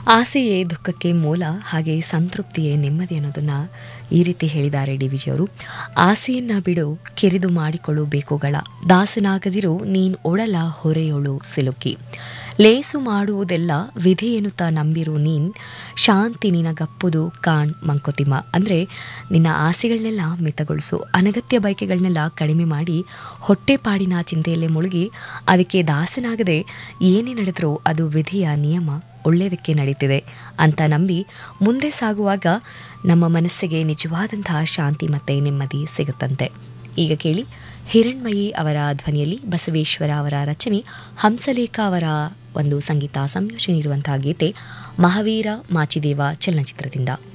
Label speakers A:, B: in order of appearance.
A: ಆಸೆಯೇ ದುಃಖಕ್ಕೆ ಮೂಲ ಹಾಗೆ ಸಂತೃಪ್ತಿಯೇ ನೆಮ್ಮದಿ ಅನ್ನೋದನ್ನ ಈ ರೀತಿ ಹೇಳಿದ್ದಾರೆ ಡಿ ವಿಜಿಯವರು ಆಸೆಯನ್ನ ಬಿಡು ಕಿರಿದು ಮಾಡಿಕೊಳ್ಳು ಬೇಕುಗಳ ದಾಸನಾಗದಿರು ನೀನ್ ಒಡಲ ಹೊರೆಯೊಳು ಸಿಲುಕಿ ಲೇಸು ಮಾಡುವುದೆಲ್ಲ ವಿಧಿ ಎನ್ನುತ್ತಾ ನಂಬಿರು ನೀನ್ ಶಾಂತಿ ನಿನಗಪ್ಪುದು ಕಾಣ್ ಮಂಕುತಿಮ್ಮ ಅಂದರೆ ನಿನ್ನ ಆಸೆಗಳನ್ನೆಲ್ಲ ಮಿತಗೊಳಿಸು ಅನಗತ್ಯ ಬಯಕೆಗಳನ್ನೆಲ್ಲ ಕಡಿಮೆ ಮಾಡಿ ಹೊಟ್ಟೆಪಾಡಿನ ಚಿಂತೆಯಲ್ಲೇ ಮುಳುಗಿ ಅದಕ್ಕೆ ದಾಸನಾಗದೆ ಏನೇ ನಡೆದರೂ ಅದು ವಿಧಿಯ ನಿಯಮ ಒಳ್ಳೆಯದಕ್ಕೆ ನಡೀತಿದೆ ಅಂತ ನಂಬಿ ಮುಂದೆ ಸಾಗುವಾಗ ನಮ್ಮ ಮನಸ್ಸಿಗೆ ನಿಜವಾದಂತಹ ಶಾಂತಿ ಮತ್ತು ನೆಮ್ಮದಿ ಸಿಗುತ್ತಂತೆ ಈಗ ಕೇಳಿ ಹಿರಣ್ಮಯಿ ಅವರ ಧ್ವನಿಯಲ್ಲಿ ಬಸವೇಶ್ವರ ಅವರ ರಚನೆ ಹಂಸಲೇಖ ಅವರ ಒಂದು ಸಂಗೀತ ಸಂಯೋಜನೆ ಇರುವಂತಹ ಗೀತೆ ಮಹಾವೀರ ಮಾಚಿದೇವ ಚಲನಚಿತ್ರದಿಂದ